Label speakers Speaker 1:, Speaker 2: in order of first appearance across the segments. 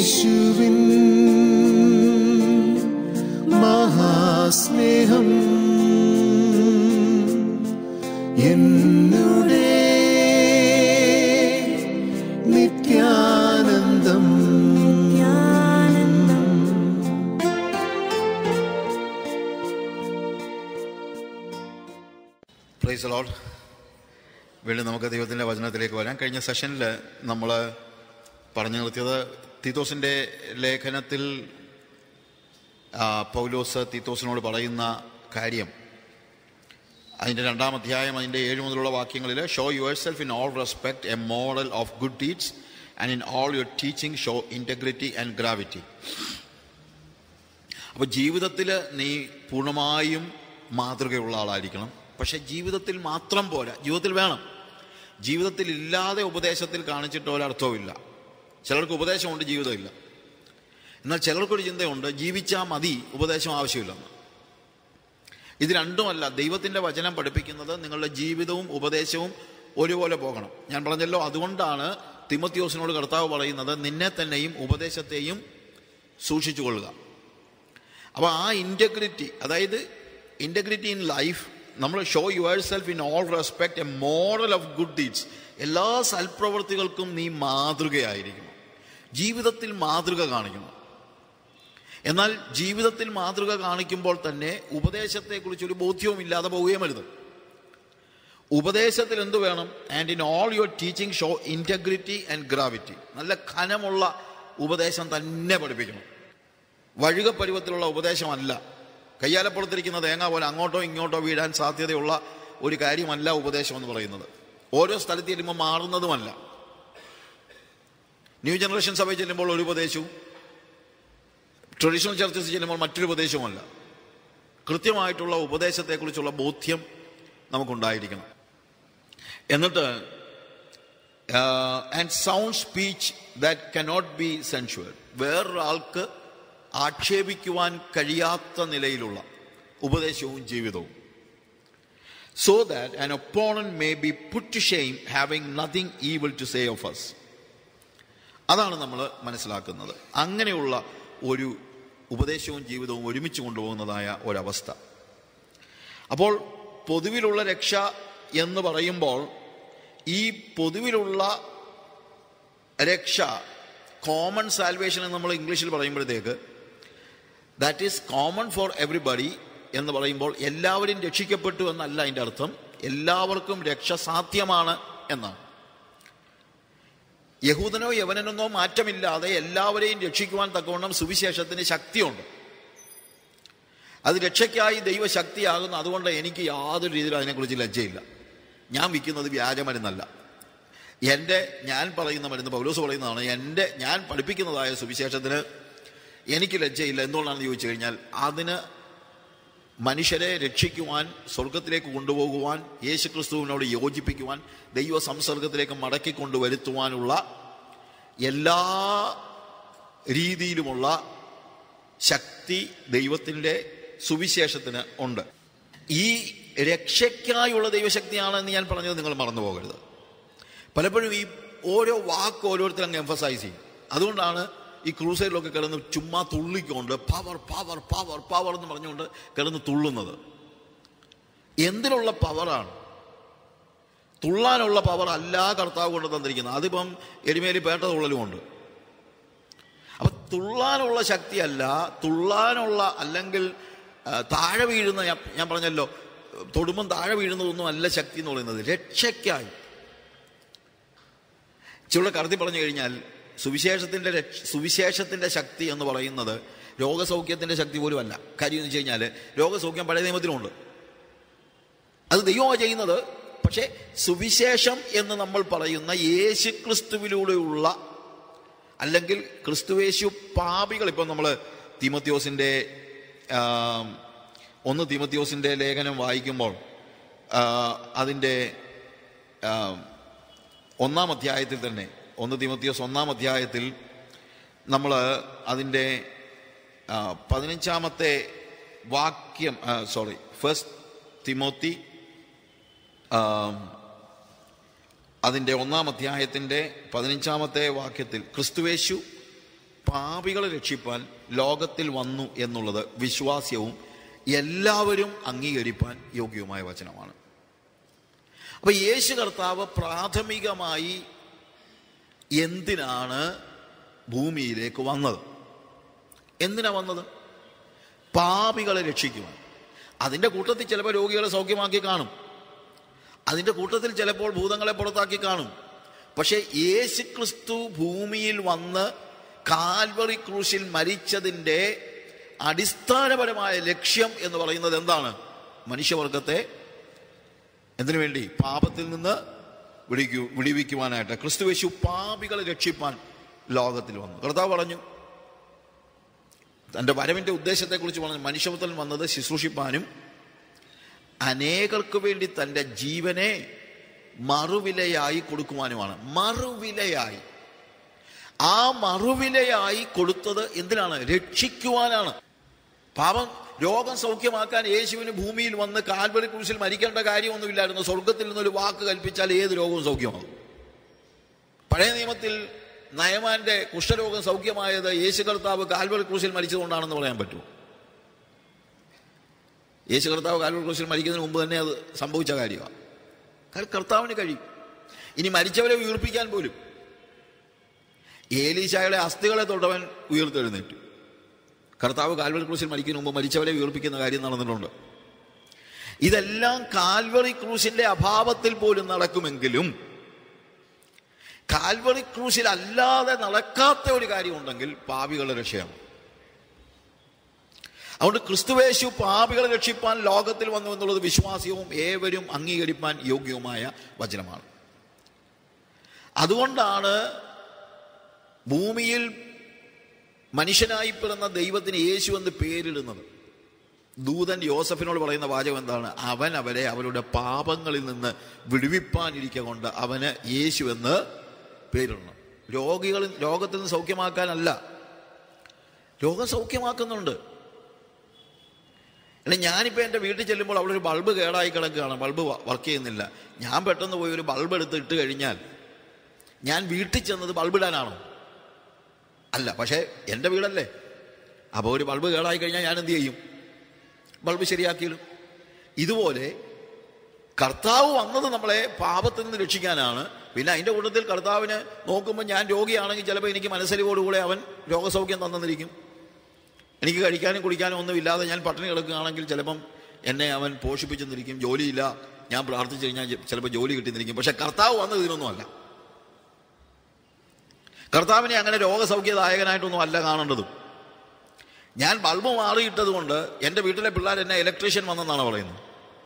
Speaker 1: യേശുവിൻ മഹാസ്നേഹം എന്നുടെ നിത്യാനന്ദം
Speaker 2: price load വീണ്ടും നമുക്ക് ദൈവത്തിൻ്റെ വചനത്തിലേക്ക് വരാം കഴിഞ്ഞ സെഷനിൽ നമ്മൾ പറഞ്ഞു നിർത്തിയത് തീത്തോസിൻ്റെ ലേഖനത്തിൽ ആ, പൗലോസ് തീത്തോസിനോട് പറയുന്ന കാര്യം അതിൻ്റെ രണ്ടാം അധ്യായം അതിൻ്റെ ഏഴ് മുതലുള്ള വാക്യങ്ങളിൽ show yourself in all respect a model of good deeds and in all your teaching show integrity and gravity അപ്പോൾ ജീവിതത്തിൽ നീ പൂർണ്ണമായും മാതൃകയുള്ള ആളായിരിക്കണം പക്ഷെ ജീവിതത്തിൽ മാത്രം പോരാ ജീവിതത്തിൽ വേണം ജീവിതത്തിൽ ഇല്ലാതെ ഉപദേശത്തിൽ കാണിച്ചിട്ട് ഒരർത്ഥവുമില്ല ചിലർക്ക് ഉപദേശമുണ്ട് ജീവിതമില്ല എന്നാൽ ചിലർക്കൊരു ചിന്തയുണ്ട് ജീവിച്ചാൽ മതി ഉപദേശം ആവശ്യമില്ലെന്ന് ഇത് രണ്ടുമല്ല ദൈവത്തിൻ്റെ വചനം പഠിപ്പിക്കുന്നത് നിങ്ങളുടെ ജീവിതവും ഉപദേശവും ഒരുപോലെ പോകണം ഞാൻ പറഞ്ഞല്ലോ അതുകൊണ്ടാണ് തിമത്യോസിനോട് കർത്താവ് പറയുന്നത് നിന്നെ തന്നെയും ഉപദേശത്തെയും സൂക്ഷിച്ചു കൊള്ളുക അപ്പോൾ ആ ഇൻറ്റഗ്രിറ്റി അതായത് ഇൻറ്റഗ്രിറ്റി ഇൻ ലൈഫ് നമ്മൾ show yourself in all respect a model of good deeds എല്ലാ സൽപ്രവർത്തികൾക്കും നീ മാതൃകയായിരിക്കണം ജീവിതത്തിൽ മാതൃക കാണിക്കണം എന്നാൽ ജീവിതത്തിൽ മാതൃക കാണിക്കുമ്പോൾ തന്നെ ഉപദേശത്തെക്കുറിച്ച് ഒരു ബോധ്യവും ഇല്ലാതെ പോവുകയും അരുത് ഉപദേശത്തിൽ എന്ത് വേണം and in all your teaching show integrity and gravity നല്ല ഖനമുള്ള ഉപദേശം തന്നെ പഠിപ്പിക്കണം വഴുക പരുവത്തിലുള്ള ഉപദേശമല്ല കയ്യാലപ്പുറത്തിരിക്കുന്ന തേങ്ങ പോലെ അങ്ങോട്ടോ ഇങ്ങോട്ടോ വീഴാൻ സാധ്യതയുള്ള ഒരു കാര്യമല്ല ഉപദേശം എന്ന് പറയുന്നത് ഓരോ സ്ഥലത്ത് ചെല്ലുമ്പോൾ മാറുന്നതുമല്ല ന്യൂ ജനറേഷൻ സഭയിൽ ചെല്ലുമ്പോൾ ഒരു ഉപദേശവും ട്രഡീഷണൽ ചർച്ചസ് ചെല്ലുമ്പോൾ മറ്റൊരു ഉപദേശവുമല്ല കൃത്യമായിട്ടുള്ള ഉപദേശത്തെക്കുറിച്ചുള്ള ബോധ്യം നമുക്കുണ്ടായിരിക്കണം എന്നിട്ട് and sound speech that cannot be censured വേറൊരാൾക്ക് ആക്ഷേപിക്കുവാൻ കഴിയാത്ത നിലയിലുള്ള ഉപദേശവും ജീവിതവും so that an opponent may be put to shame having nothing evil to say of us അതാണ് നമ്മൾ മനസ്സിലാക്കുന്നത് അങ്ങനെയുള്ള ഒരു ഉപദേശവും ജീവിതവും ഒരുമിച്ച് കൊണ്ടുപോകുന്നതായ ഒരവസ്ഥ അപ്പോൾ പൊതുവിലുള്ള രക്ഷ എന്ന് പറയുമ്പോൾ ഈ പൊതുവിലുള്ള രക്ഷ കോമൺ സാൽവേഷൻ എന്ന് നമ്മൾ ഇംഗ്ലീഷിൽ പറയുമ്പോഴത്തേക്ക് that is common for everybody എന്ന് പറയുമ്പോൾ എല്ലാവരും രക്ഷിക്കപ്പെട്ടു എന്നല്ല അതിൻ്റെ അർത്ഥം എല്ലാവർക്കും രക്ഷ സാധ്യമാണ് എന്നാണ് യഹൂദനോ യവനനോ മാറ്റമില്ലാതെ എല്ലാവരെയും രക്ഷിക്കുവാൻ തക്കവണ്ണം സുവിശേഷത്തിന് ശക്തിയുണ്ട് അത് രക്ഷയ്ക്കായി ദൈവശക്തിയാകുന്നു അതുകൊണ്ട് എനിക്ക് യാതൊരു രീതിയിലും അതിനെക്കുറിച്ച് ലജ്ജയില്ല ഞാൻ വിൽക്കുന്നത് വ്യാജമരുന്നല്ല എൻ്റെ ഞാൻ പറയുന്ന മരുന്ന് പൗലോസ് പറയുന്നതാണ് എൻ്റെ ഞാൻ പഠിപ്പിക്കുന്നതായ സുവിശേഷത്തിന് എനിക്ക് ലജ്ജയില്ല എന്തുകൊണ്ടാണെന്ന് ചോദിച്ചു കഴിഞ്ഞാൽ അതിന് മനുഷ്യരെ രക്ഷിക്കുവാൻ സ്വർഗത്തിലേക്ക് കൊണ്ടുപോകുവാൻ യേശു ക്രിസ്തുവിനോട് യോജിപ്പിക്കുവാൻ ദൈവ സംസർഗത്തിലേക്ക് മടക്കി കൊണ്ടുവരുത്തുവാനുള്ള എല്ലാ രീതിയിലുമുള്ള ശക്തി ദൈവത്തിൻ്റെ സുവിശേഷത്തിന് ഉണ്ട് ഈ രക്ഷയ്ക്കായുള്ള ദൈവശക്തിയാണെന്ന് ഞാൻ പറഞ്ഞത് നിങ്ങൾ മറന്നു പോകരുത് പലപ്പോഴും ഈ ഓരോ വാക്ക് ഓരോരുത്തരും അങ്ങ് എംഫസൈസ് ചെയ്യും അതുകൊണ്ടാണ് ഈ ക്രൂസൈഡിലൊക്കെ കിടന്ന് ചുമ്മാ തുള്ളിക്കൊണ്ട് പവർ പവർ പവർ പവർ എന്ന് പറഞ്ഞുകൊണ്ട് കിടന്ന് തുള്ളുന്നത് എന്തിനുള്ള പവറാണ് തുള്ളാനുള്ള പവർ അല്ല കർത്താവ് കൊണ്ട് തന്നിരിക്കുന്നത് അതിപ്പം എരുമേലി പേട്ട തുള്ളലുമുണ്ട് അപ്പൊ തുള്ളാനുള്ള ശക്തിയല്ല തുള്ളാനുള്ള അല്ലെങ്കിൽ ആ, താഴെ വീഴുന്ന ഞാൻ ഞാൻ പറഞ്ഞല്ലോ തൊടുമ്പം താഴെ വീഴുന്നതൊന്നും അല്ല ശക്തി എന്ന് പറയുന്നത് രക്ഷയ്ക്കായി ചുള്ള കറുതി പറഞ്ഞു കഴിഞ്ഞാൽ സുവിശേഷത്തിന്റെ രക്ഷ- സുവിശേഷത്തിന്റെ ശക്തി എന്ന് പറയുന്നത് രോഗസൗഖ്യത്തിന്റെ ശക്തി പോലും അല്ല കാര്യം എന്ന് വെച്ച് കഴിഞ്ഞാൽ രോഗസൗഖ്യം പഴയ നിയമത്തിലുണ്ട് അത് ദൈവമാണ് ചെയ്യുന്നത് പക്ഷേ സുവിശേഷം എന്ന് നമ്മൾ പറയുന്ന യേശു ക്രിസ്തുവിലൂടെയുള്ള അല്ലെങ്കിൽ ക്രിസ്തുവേശു പാപികൾ ഇപ്പം നമ്മൾ തിമത്യോസിൻ്റെ ഒന്ന് തിമത്യോസിൻ്റെ ലേഖനം വായിക്കുമ്പോൾ ആ, അതിൻ്റെ ആ, ഒന്നാം അധ്യായത്തിൽ തന്നെ ഒന്ന് തിമത്യോസ് ഒന്നാം അധ്യായത്തിൽ നമ്മൾ അതിൻ്റെ ആ, പതിനഞ്ചാമത്തെ വാക്യം സോറി ഫസ്റ്റ് തിമോത്തി ആ, അതിൻ്റെ ഒന്നാം അധ്യായത്തിൻ്റെ പതിനഞ്ചാമത്തെ വാക്യത്തിൽ ക്രിസ്തുവേശു പാപികളെ രക്ഷിപ്പാൻ ലോകത്തിൽ വന്നു എന്നുള്ളത് വിശ്വാസ്യവും എല്ലാവരും അംഗീകരിപ്പാൻ യോഗ്യവുമായ വചനമാണ് അപ്പൊ യേശു കർത്താവ് പ്രാഥമികമായി എന്തിനാണ് ഭൂമിയിലേക്ക് വന്നത് എന്തിനാ വന്നത് പാപികളെ രക്ഷിക്കുവാൻ അതിൻ്റെ കൂട്ടത്തിൽ ചിലപ്പോൾ രോഗികളെ സൗഖ്യമാക്കി കാണും അതിൻ്റെ കൂട്ടത്തിൽ ചിലപ്പോൾ ഭൂതങ്ങളെ പുറത്താക്കി കാണും പക്ഷേ യേശു ക്രിസ്തു ഭൂമിയിൽ വന്ന് കാൽവറി ക്രൂശിൽ മരിച്ചതിൻ്റെ അടിസ്ഥാനപരമായ ലക്ഷ്യം എന്ന് പറയുന്നത് എന്താണ് മനുഷ്യവർഗത്തെ എന്തിനു വേണ്ടി പാപത്തിൽ നിന്ന് വിടിക്കു വിടിവിക്കുവാനായിട്ട് ക്രിസ്തുവേശു പാപികളെ രക്ഷിപ്പാൻ ലോകത്തിൽ വന്നു കർത്താവ് പറഞ്ഞു തൻ്റെ വരവിൻ്റെ ഉദ്ദേശത്തെക്കുറിച്ച് പറഞ്ഞു മനുഷ്യപുത്രൻ വന്നത് ശുശ്രൂഷിപ്പാനും അനേകർക്ക് വേണ്ടി തൻ്റെ ജീവനെ മറുവിലയായി കൊടുക്കുവാനുമാണ് മറുവിലയായി ആ മറുവിലയായി കൊടുത്തത് എന്തിനാണ് രക്ഷിക്കുവാനാണ് പാപം രോഗം സൗഖ്യമാക്കാൻ യേശുവിന് ഭൂമിയിൽ വന്ന് കാൽവരി ക്രൂശിൽ മരിക്കേണ്ട കാര്യമൊന്നുമില്ലായിരുന്നു സ്വർഗത്തിൽ നിന്നൊരു വാക്ക് കൽപ്പിച്ചാൽ ഏത് രോഗവും സൗഖ്യമാകും പഴയ നിയമത്തിൽ നയമാന്റെ കുഷ്ഠരോഗം സൗഖ്യമായത് യേശു കർത്താവ് കാൽവറി ക്രൂശിൽ മരിച്ചതുകൊണ്ടാണെന്ന് പറയാൻ പറ്റുമോ യേശു കർത്താവ് കാൽവറി ക്രൂശിൽ മരിക്കുന്നതിന് മുമ്പ് തന്നെ അത് സംഭവിച്ച കാര്യമാണ് കാരണം കർത്താവിന് കഴിയും ഇനി മരിച്ചവരെ ഉയർപ്പിക്കാൻ പോലും ഏലീശായുടെ അസ്ഥികളെ തൊട്ടവൻ ഉയർത്തെഴുന്നേറ്റു കർത്താവ് കാൽവറി ക്രൂശിൽ മരിക്കുന്നതിന് മുമ്പ് മരിച്ചവരെ ഉയർപ്പിക്കുന്ന കാര്യം നടന്നിട്ടുണ്ട് ഇതെല്ലാം കാൽവറി ക്രൂശിന്റെ അഭാവത്തിൽ പോലും നടക്കുമെങ്കിലും കാൽവറി ക്രൂശിൽ അല്ലാതെ നടക്കാത്ത ഒരു കാര്യമുണ്ടെങ്കിൽ പാപികളുടെ രക്ഷയാണ് അതുകൊണ്ട് ക്രിസ്തുവേശു പാപികളെ രക്ഷിപ്പാൻ ലോകത്തിൽ വന്നു എന്നുള്ളത് വിശ്വാസ്യവും ഏവരും അംഗീകരിപ്പാൻ യോഗ്യവുമായ വചനമാണ് അതുകൊണ്ടാണ് ഭൂമിയിൽ മനുഷ്യനായി പിറന്ന ദൈവത്തിന് യേശു എന്ന് പേരിടുന്നത് ദൂതൻ യോസഫിനോട് പറയുന്ന വാചകം എന്താണ് അവൻ അവരെ അവരുടെ പാപങ്ങളിൽ നിന്ന് വിടുവിപ്പാനിരിക്ക കൊണ്ട് അവന് യേശു എന്ന് പേരിടണം രോഗികൾ രോഗത്തിൽ നിന്ന് സൗഖ്യമാക്കാനല്ല രോഗം സൗഖ്യമാക്കുന്നുണ്ട് അല്ല ഞാനിപ്പോൾ എൻ്റെ വീട്ടിൽ ചെല്ലുമ്പോൾ അവിടെ ഒരു ബൾബ് കേടായി കിടക്കുകയാണ് ബൾബ് വർക്ക് ചെയ്യുന്നില്ല ഞാൻ പെട്ടെന്ന് പോയി ഒരു ബൾബ് എടുത്ത് ഇട്ട് കഴിഞ്ഞാൽ ഞാൻ വീട്ടിൽ ചെന്നത് ബൾബ് ഇടാനാണോ അല്ല പക്ഷേ എൻ്റെ വീടല്ലേ അപ്പോൾ ഒരു ബൾബ് കേടായി കഴിഞ്ഞാൽ ഞാൻ എന്ത് ചെയ്യും ബൾബ് ശരിയാക്കിയിടും ഇതുപോലെ കർത്താവ് വന്നത് നമ്മളെ പാപത്തിൽ നിന്ന് രക്ഷിക്കാനാണ് പിന്നെ അതിൻ്റെ കൂട്ടത്തിൽ കർത്താവിന് നോക്കുമ്പോൾ ഞാൻ രോഗിയാണെങ്കിൽ ചിലപ്പോൾ എനിക്ക് മനസ്സലിവോടുകൂടെ അവൻ രോഗസൗഖ്യം തന്നിരിക്കും എനിക്ക് കഴിക്കാനും കുടിക്കാനും ഒന്നും ഇല്ലാതെ ഞാൻ പട്ടിണി കിടക്കുകയാണെങ്കിൽ ചിലപ്പം എന്നെ അവൻ പോഷിപ്പിച്ചെന്നിരിക്കും ജോലിയില്ല ഞാൻ പ്രാർത്ഥിച്ചു കഴിഞ്ഞാൽ ചിലപ്പോൾ ജോലി കിട്ടിയെന്നിരിക്കും പക്ഷെ കർത്താവ് വന്നത് ഇതിനൊന്നുമല്ല കർത്താവിനെ അങ്ങനെ രോഗസൗഖ്യദായകനായിട്ടൊന്നും അല്ല കാണേണ്ടതും ഞാൻ ബൾബ് മാറിയിട്ടത് കൊണ്ട് എൻ്റെ വീട്ടിലെ പിള്ളേർ എന്നെ ഇലക്ട്രീഷ്യൻ വന്നെന്നാണ് പറയുന്നത്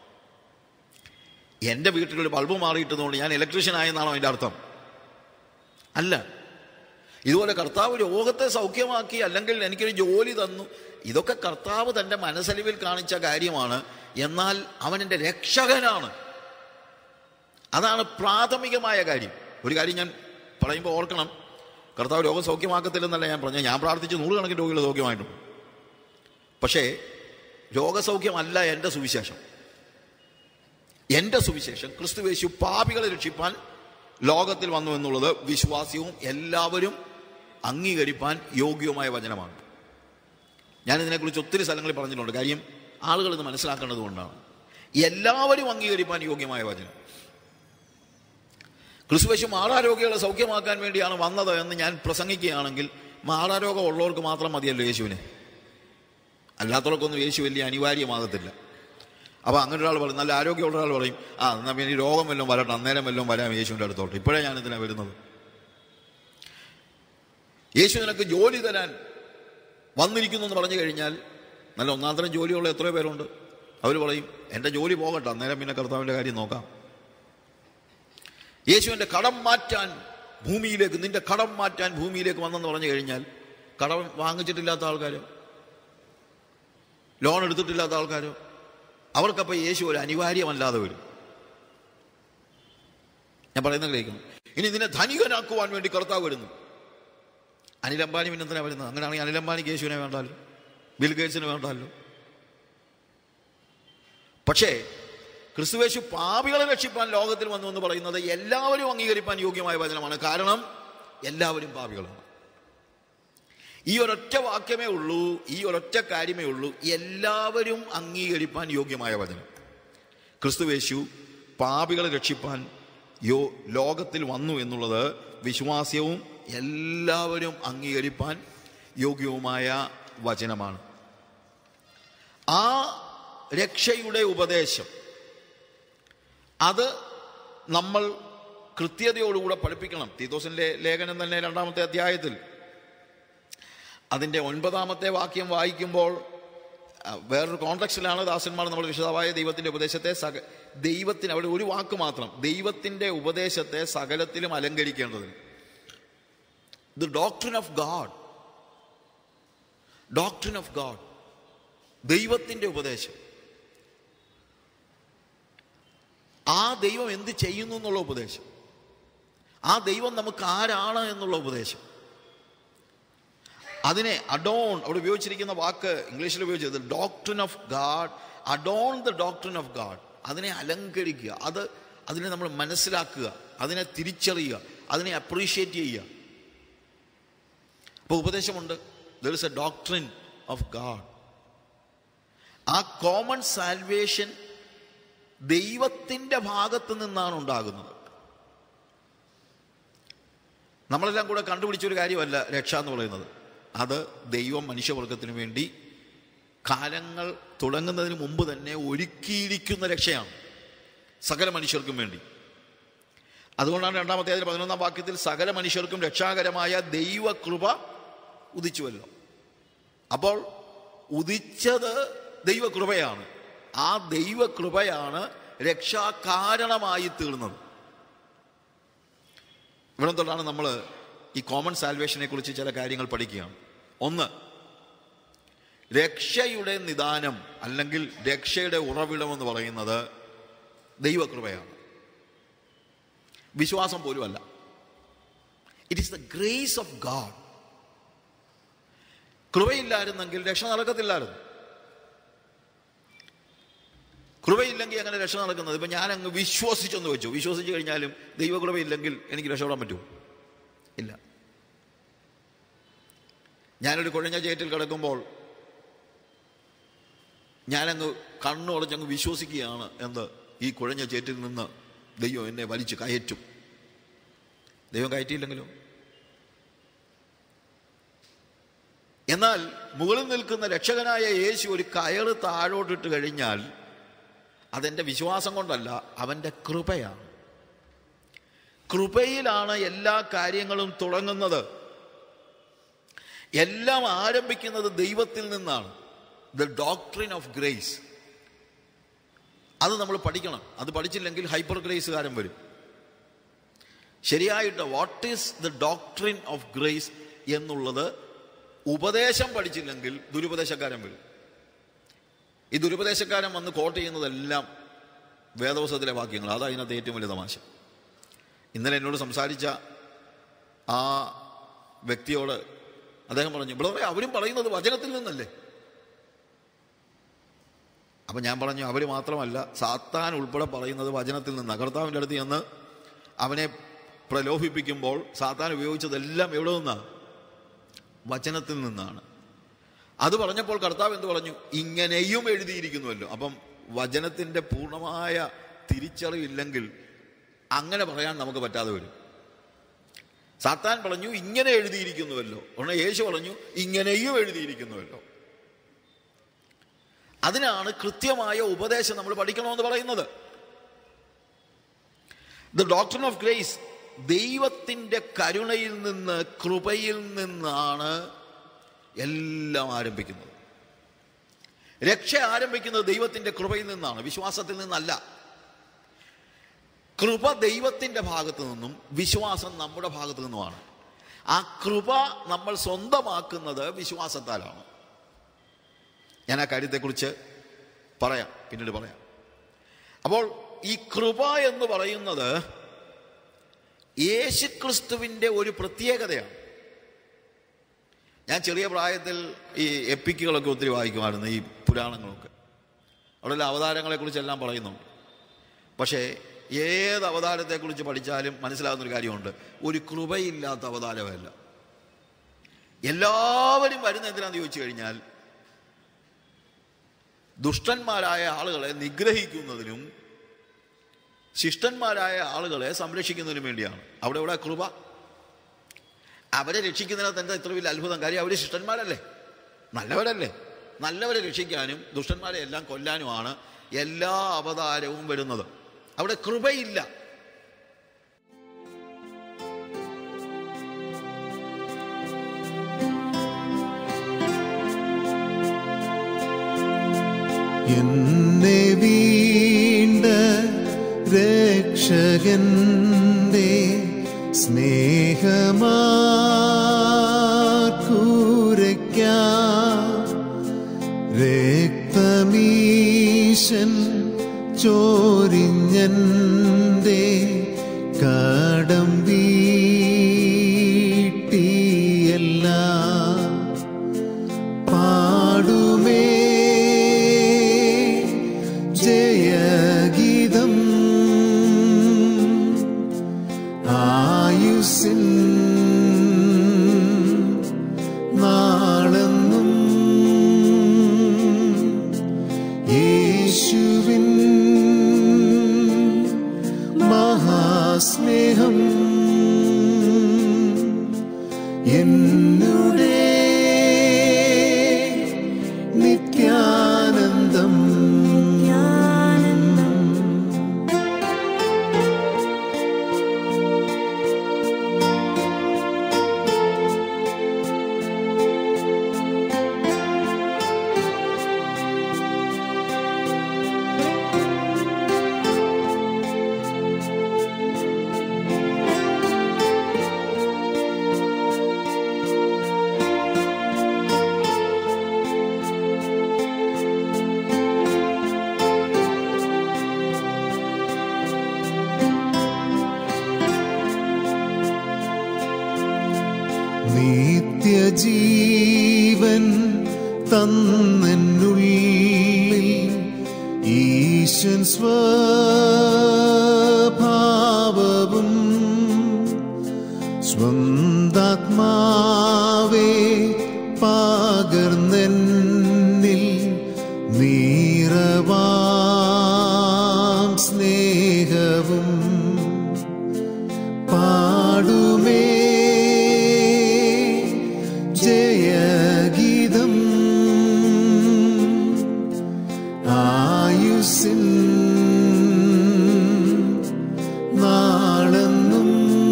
Speaker 2: എൻ്റെ വീട്ടിലൊരു ബൾബ് മാറിയിട്ടതുകൊണ്ട് ഞാൻ ഇലക്ട്രീഷ്യൻ ആയെന്നാണോ അതിൻ്റെ അർത്ഥം അല്ല ഇതുപോലെ കർത്താവ് രോഗത്തെ സൗഖ്യമാക്കി അല്ലെങ്കിൽ എനിക്കൊരു ജോലി തന്നു ഇതൊക്കെ കർത്താവ് തൻ്റെ മനസ്സലിവിൽ കാണിച്ച കാര്യമാണ് എന്നാൽ അവൻ എൻ്റെ രക്ഷകനാണ് അതാണ് പ്രാഥമികമായ കാര്യം ഒരു കാര്യം ഞാൻ പറയുമ്പോൾ ഓർക്കണം കർത്താവ് രോഗം സൗഖ്യമാക്കത്തില്ലെന്നല്ല ഞാൻ പറഞ്ഞത് ഞാൻ പ്രാർത്ഥിച്ച് നൂറുകണക്കിന് രോഗികൾ സൗഖ്യമായിട്ടുണ്ട് പക്ഷേ രോഗസൗഖ്യമല്ല എൻ്റെ സുവിശേഷം എൻ്റെ സുവിശേഷം ക്രിസ്തുവേശു പാപികളെ രക്ഷിപ്പാൻ ലോകത്തിൽ വന്നു എന്നുള്ളത് വിശ്വാസ്യവും എല്ലാവരും അംഗീകരിപ്പാൻ യോഗ്യവുമായ വചനമാണ് ഞാൻ ഇതിനെക്കുറിച്ച് ഒത്തിരി സ്ഥലങ്ങളിൽ പറഞ്ഞിട്ടുണ്ട് കാര്യം ആളുകൾ ഇത് മനസ്സിലാക്കേണ്ടത് കൊണ്ടാണ് എല്ലാവരും അംഗീകരിപ്പാൻ യോഗ്യമായ വചനം ക്രിസ്തുവേശു മാറാരോഗികളെ സൗഖ്യമാക്കാൻ വേണ്ടിയാണ് വന്നത് എന്ന് ഞാൻ പ്രസംഗിക്കുകയാണെങ്കിൽ മാറാരോഗം ഉള്ളവർക്ക് മാത്രം മതിയല്ലോ യേശുവിനെ അല്ലാത്തവർക്കൊന്നും യേശു വലിയ അനിവാര്യമാകത്തില്ല അപ്പോൾ അങ്ങനെ ഒരാൾ പറയും നല്ല ആരോഗ്യമുള്ള ഒരാൾ പറയും ആ എന്നാൽ പിന്നെ ഈ രോഗം വല്ലതും വരട്ടെ അന്നേരം വല്ലതും വരാം യേശുവിൻ്റെ അടുത്തോട്ട് ഇപ്പോഴേ ഞാൻ ഇതിനാ വരുന്നത് യേശു നിനക്ക് ജോലി തരാൻ വന്നിരിക്കുന്നു എന്ന് പറഞ്ഞു കഴിഞ്ഞാൽ നല്ല ഒന്നാന്തരം ജോലിയുള്ള എത്രയോ പേരുണ്ട് അവർ പറയും എൻ്റെ ജോലി പോകട്ടെ അന്നേരം പിന്നെ കർത്താവിൻ്റെ കാര്യം നോക്കാം യേശുവിൻ്റെ കടം മാറ്റാൻ ഭൂമിയിലേക്ക് നിന്റെ കടം മാറ്റാൻ ഭൂമിയിലേക്ക് വന്നെന്ന് പറഞ്ഞു കഴിഞ്ഞാൽ കടം വാങ്ങിച്ചിട്ടില്ലാത്ത ആൾക്കാരോ ലോൺ എടുത്തിട്ടില്ലാത്ത ആൾക്കാരോ അവർക്കപ്പോൾ യേശു ഒരു അനിവാര്യമല്ലാതെ വരും ഞാൻ പറയുന്നത് കേൾക്കുന്നു ഇനി നിന്നെ ധനികനാക്കുവാൻ വേണ്ടി കർത്താവ് വരുന്നു അനിൽ അംബാനി പിന്നെ എന്തിനാ വരുന്നത് അങ്ങനെയാണെങ്കിൽ അനിൽ അംബാനിക്ക് യേശുവിനെ വേണ്ടല്ലോ ബിൽ ഗേറ്റ്സിന് വേണ്ടല്ലോ പക്ഷേ ക്രിസ്തുവേശു പാപികളെ രക്ഷിപ്പാൻ ലോകത്തിൽ വന്നു എന്ന് പറയുന്നത് എല്ലാവരും അംഗീകരിപ്പാൻ യോഗ്യമായ വചനമാണ് കാരണം എല്ലാവരും പാപികളാണ് ഈ ഒരൊറ്റ വാക്യമേ ഉള്ളൂ ഈ ഒരൊറ്റ കാര്യമേ ഉള്ളൂ എല്ലാവരും അംഗീകരിപ്പാൻ യോഗ്യമായ വചനം ക്രിസ്തുവേശു പാപികളെ രക്ഷിപ്പാൻ യോ ലോകത്തിൽ വന്നു എന്നുള്ളത് വിശ്വാസ്യവും എല്ലാവരും അംഗീകരിപ്പാൻ യോഗ്യവുമായ വചനമാണ് ആ രക്ഷയുടെ ഉപദേശം അത് നമ്മൾ കൃത്യതയോടുകൂടെ പഠിപ്പിക്കണം തീത്തോസിന്റെ ലേഖനം തന്നെ രണ്ടാമത്തെ അധ്യായത്തിൽ അതിൻ്റെ ഒൻപതാമത്തെ വാക്യം വായിക്കുമ്പോൾ ആ, വേറൊരു കോൺടാക്സിലാണ് ദാസന്മാർ നമ്മൾ വിശദമായ ദൈവത്തിൻ്റെ ഉപദേശത്തെ സക ദൈവത്തിന് അവിടെ ഒരു വാക്ക് മാത്രം ദൈവത്തിൻ്റെ ഉപദേശത്തെ സകലത്തിലും അലങ്കരിക്കേണ്ടതിന് the doctrine of God doctrine of God ദൈവത്തിൻ്റെ ഉപദേശം ആ ദൈവം എന്ത് ചെയ്യുന്നു എന്നുള്ള ഉപദേശം ആ ദൈവം നമുക്ക് ആരാണ് എന്നുള്ള ഉപദേശം അതിനെ അഡോൺ അവിടെ ഉപയോഗിച്ചിരിക്കുന്ന വാക്ക് ഇംഗ്ലീഷിൽ ഉപയോഗിച്ചത് doctrine of God adorn the doctrine of God അതിനെ അലങ്കരിക്കുക അത് അതിനെ നമ്മൾ മനസ്സിലാക്കുക അതിനെ തിരിച്ചറിയുക അതിനെ അപ്രീഷിയേറ്റ് ചെയ്യുക അപ്പോൾ ഉപദേശമുണ്ട് there is a doctrine of God ആ കോമൺ സാൽവേഷൻ ദൈവത്തിൻ്റെ ഭാഗത്ത് നിന്നാണ് ഉണ്ടാകുന്നത് നമ്മളെല്ലാം കൂടെ കണ്ടുപിടിച്ച ഒരു കാര്യമല്ല രക്ഷ എന്ന് പറയുന്നത് അത് ദൈവം മനുഷ്യവർഗത്തിന് വേണ്ടി കാലങ്ങൾ തുടങ്ങുന്നതിന് മുമ്പ് തന്നെ ഒരുക്കിയിരിക്കുന്ന രക്ഷയാണ് സകല മനുഷ്യർക്കും വേണ്ടി അതുകൊണ്ടാണ് രണ്ടാമത്തെ അതിൽ പതിനൊന്നാം വാക്യത്തിൽ സകല മനുഷ്യർക്കും രക്ഷാകരമായ ദൈവകൃപ ഉദിച്ചുവല്ലോ അപ്പോൾ ഉദിച്ചത് ദൈവകൃപയാണ് ആ ദൈവകൃപയാണ് രക്ഷാകാരണമായി തീർന്നത് ഇവിടെ തൊട്ടാണ് നമ്മൾ ഈ കോമൺ സാൽവേഷനെ കുറിച്ച് ചില കാര്യങ്ങൾ പഠിക്കുകയാണ് ഒന്ന് രക്ഷയുടെ നിദാനം അല്ലെങ്കിൽ രക്ഷയുടെ ഉറവിടം എന്ന് പറയുന്നത് ദൈവകൃപയാണ് വിശ്വാസം പോലുമല്ല it is the grace of God കൃപയില്ലായിരുന്നെങ്കിൽ രക്ഷ നടക്കത്തില്ലായിരുന്നു കൃപയില്ലെങ്കിൽ അങ്ങനെ രക്ഷ നടക്കുന്നത് ഇപ്പം ഞാൻ അങ്ങ് വിശ്വസിച്ചെന്ന് വെച്ചു വിശ്വസിച്ച് കഴിഞ്ഞാലും ദൈവകൃപയില്ലെങ്കിൽ എനിക്ക് രക്ഷപ്പെടാൻ പറ്റുമോ ഇല്ല ഞാനൊരു കുഴഞ്ഞ ചേറ്റിൽ കിടക്കുമ്പോൾ ഞാനങ്ങ് കണ്ണുടച്ചങ്ങ് വിശ്വസിക്കുകയാണ് എന്ത് ഈ കുഴഞ്ഞ ചേറ്റിൽ നിന്ന് ദൈവം എന്നെ വലിച്ചു കയറ്റും ദൈവം കയറ്റിയില്ലെങ്കിലോ എന്നാൽ മുകളിൽ നിൽക്കുന്ന രക്ഷകനായ യേശു ഒരു കയറ് താഴോട്ടിട്ട് കഴിഞ്ഞാൽ അതെൻ്റെ വിശ്വാസം കൊണ്ടല്ല അവൻ്റെ കൃപയാണ് കൃപയിലാണ് എല്ലാ കാര്യങ്ങളും തുടങ്ങുന്നത് എല്ലാം ആരംഭിക്കുന്നത് ദൈവത്തിൽ നിന്നാണ് ദ ഡോക്ട്രിൻ ഓഫ് ഗ്രേസ് അത് നമ്മൾ പഠിക്കണം അത് പഠിച്ചില്ലെങ്കിൽ ഹൈപ്പർ ഗ്രേസുകാരൻ വരും ശരിയായിട്ട് what is the doctrine of grace എന്നുള്ളത് ഉപദേശം പഠിച്ചില്ലെങ്കിൽ ദുരുപദേശക്കാരൻ വരും ഈ ദുരുപദേശക്കാരൻ വന്ന് കോട്ട് ചെയ്യുന്നതെല്ലാം വേദവസത്തിലെ വാക്യങ്ങൾ അതാ അതിനകത്ത് ഏറ്റവും വലിയ തമാശ ഇന്നലെ എന്നോട് സംസാരിച്ച ആ വ്യക്തിയോട് അദ്ദേഹം പറഞ്ഞു ബ്രദറെ അവരും പറയുന്നത് വചനത്തിൽ നിന്നല്ലേ അപ്പൊ ഞാൻ പറഞ്ഞു അവർ മാത്രമല്ല സാത്താൻ ഉൾപ്പെടെ പറയുന്നത് വചനത്തിൽ നിന്ന് കർത്താവിൻ്റെ അടുത്ത് ചെന്ന് അവനെ പ്രലോഭിപ്പിക്കുമ്പോൾ സാത്താൻ ഉപയോഗിച്ചതെല്ലാം എവിടെ നിന്നാണ് വചനത്തിൽ നിന്നാണ് അത് പറഞ്ഞപ്പോൾ കർത്താവ് എന്ത് പറഞ്ഞു ഇങ്ങനെയും എഴുതിയിരിക്കുന്നുവല്ലോ അപ്പം വചനത്തിന്റെ പൂർണ്ണമായ തിരിച്ചറിവില്ലെങ്കിൽ അങ്ങനെ പറയാൻ നമുക്ക് പറ്റാതെ വരും സാത്താൻ പറഞ്ഞു ഇങ്ങനെ എഴുതിയിരിക്കുന്നുവല്ലോ ഉടനെ യേശു പറഞ്ഞു ഇങ്ങനെയും എഴുതിയിരിക്കുന്നുവല്ലോ അതിനാണ് കൃത്യമായ ഉപദേശം നമ്മൾ പഠിക്കണമെന്ന് പറയുന്നത് ദ ഡോക്ടർ ഓഫ് ഗ്രേസ് ദൈവത്തിൻ്റെ കരുണയിൽ നിന്ന് കൃപയിൽ നിന്നാണ് എല്ലാം ആരംഭിക്കുന്നത് രക്ഷ ആരംഭിക്കുന്നത് ദൈവത്തിൻ്റെ കൃപയിൽ നിന്നാണ് വിശ്വാസത്തിൽ നിന്നല്ല കൃപ ദൈവത്തിൻ്റെ ഭാഗത്തു നിന്നും വിശ്വാസം നമ്മുടെ ഭാഗത്തു നിന്നുമാണ് ആ കൃപ നമ്മൾ സ്വന്തമാക്കുന്നത് വിശ്വാസത്താലാണ് ഞാൻ ആ കാര്യത്തെക്കുറിച്ച് പറയാം പിന്നീട് പറയാം അപ്പോൾ ഈ കൃപ എന്ന് പറയുന്നത് യേശുക്രിസ്തുവിൻ്റെ ഒരു പ്രത്യേകതയാണ് ഞാൻ ചെറിയ പ്രായത്തിൽ ഈ എപ്പിക്കുകളൊക്കെ ഒത്തിരി വായിക്കുമായിരുന്നു ഈ പുരാണങ്ങളൊക്കെ അവിടെയുള്ള അവതാരങ്ങളെക്കുറിച്ചെല്ലാം പറയുന്നുണ്ട് പക്ഷേ ഏത് അവതാരത്തെക്കുറിച്ച് പഠിച്ചാലും മനസ്സിലാകുന്നൊരു കാര്യമുണ്ട് ഒരു കൃപയില്ലാത്ത അവതാരമല്ല എല്ലാവരും വരുന്ന എന്തിനാന്ന് ചോദിച്ചു കഴിഞ്ഞാൽ ദുഷ്ടന്മാരായ ആളുകളെ നിഗ്രഹിക്കുന്നതിനും ശിഷ്ടന്മാരായ ആളുകളെ സംരക്ഷിക്കുന്നതിനും വേണ്ടിയാണ് അവിടെ ഇവിടെ കൃപ അവരെ രക്ഷിക്കുന്നതിനകത്ത് എന്താ ഇത്ര വലിയ അത്ഭുതം കാര്യം അവർ ശിഷ്ടന്മാരല്ലേ നല്ലവരല്ലേ നല്ലവരെ രക്ഷിക്കാനും ദുഷ്ടന്മാരെ എല്ലാം കൊല്ലാനുമാണ് എല്ലാ അവതാരവും വരുന്നത് അവിടെ കൃപയില്ല
Speaker 1: എന്നെ വീണ്ട രക്ഷകന്റെ സ്നേഹമാക്കൂരയ്ക്ക രക്തമീശൻ ചോരിഞ്ഞന്റെ കടം വീട്ടിയല്ല പാടുമേ ജയഗീതം ആയുസിൻ നാളെന്നും യേശുവിൻ മഹാസ്നേഹം എന്നുടെ നിത്യാനന്ദം നിത്യജീവൻ തന്നെന്നുള്ളിൽ ഈശൻ സ്വഭാവവും സ്വന്താത്മാവേ പാകർന്നെന്നിൽ നീറവാം സ്നേഹവും പാടുമേ ജയഗീതം ആയുസിൻ നാളെന്നും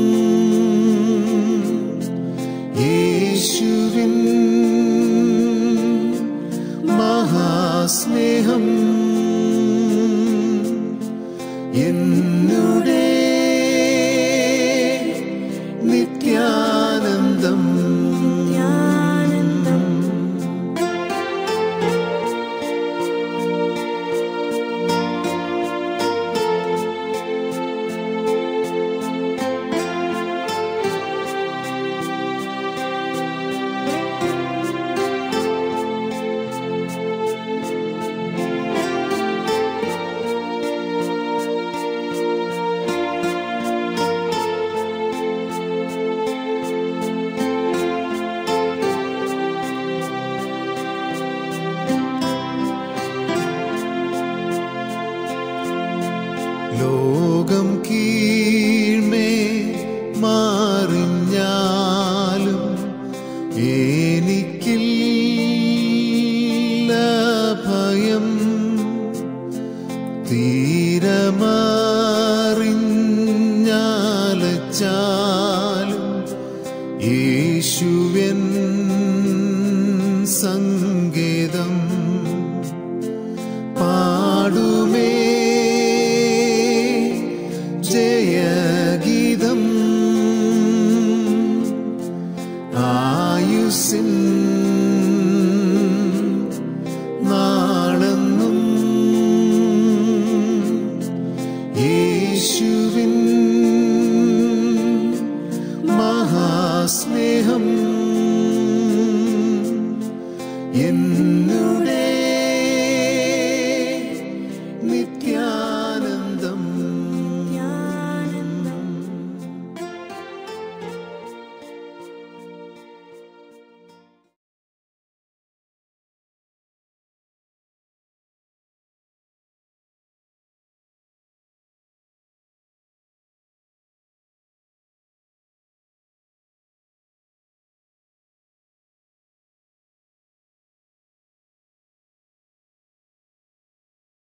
Speaker 1: യേശുവിൻ മഹാസ്നേഹം എന്നുടെ നിത്യാനന്ദം ലോകം കീഴ്മേ മാറിഞ്ഞാലും എനിക്കില്ല ഭയം തീരമറിഞ്ഞാലും യേശുവൻ സങ്കേതം പാടുമേ ജയഗീതം ആയുസിൻ നാളെന്നും യേശുവിൻ മഹാസ്നേഹം എൻ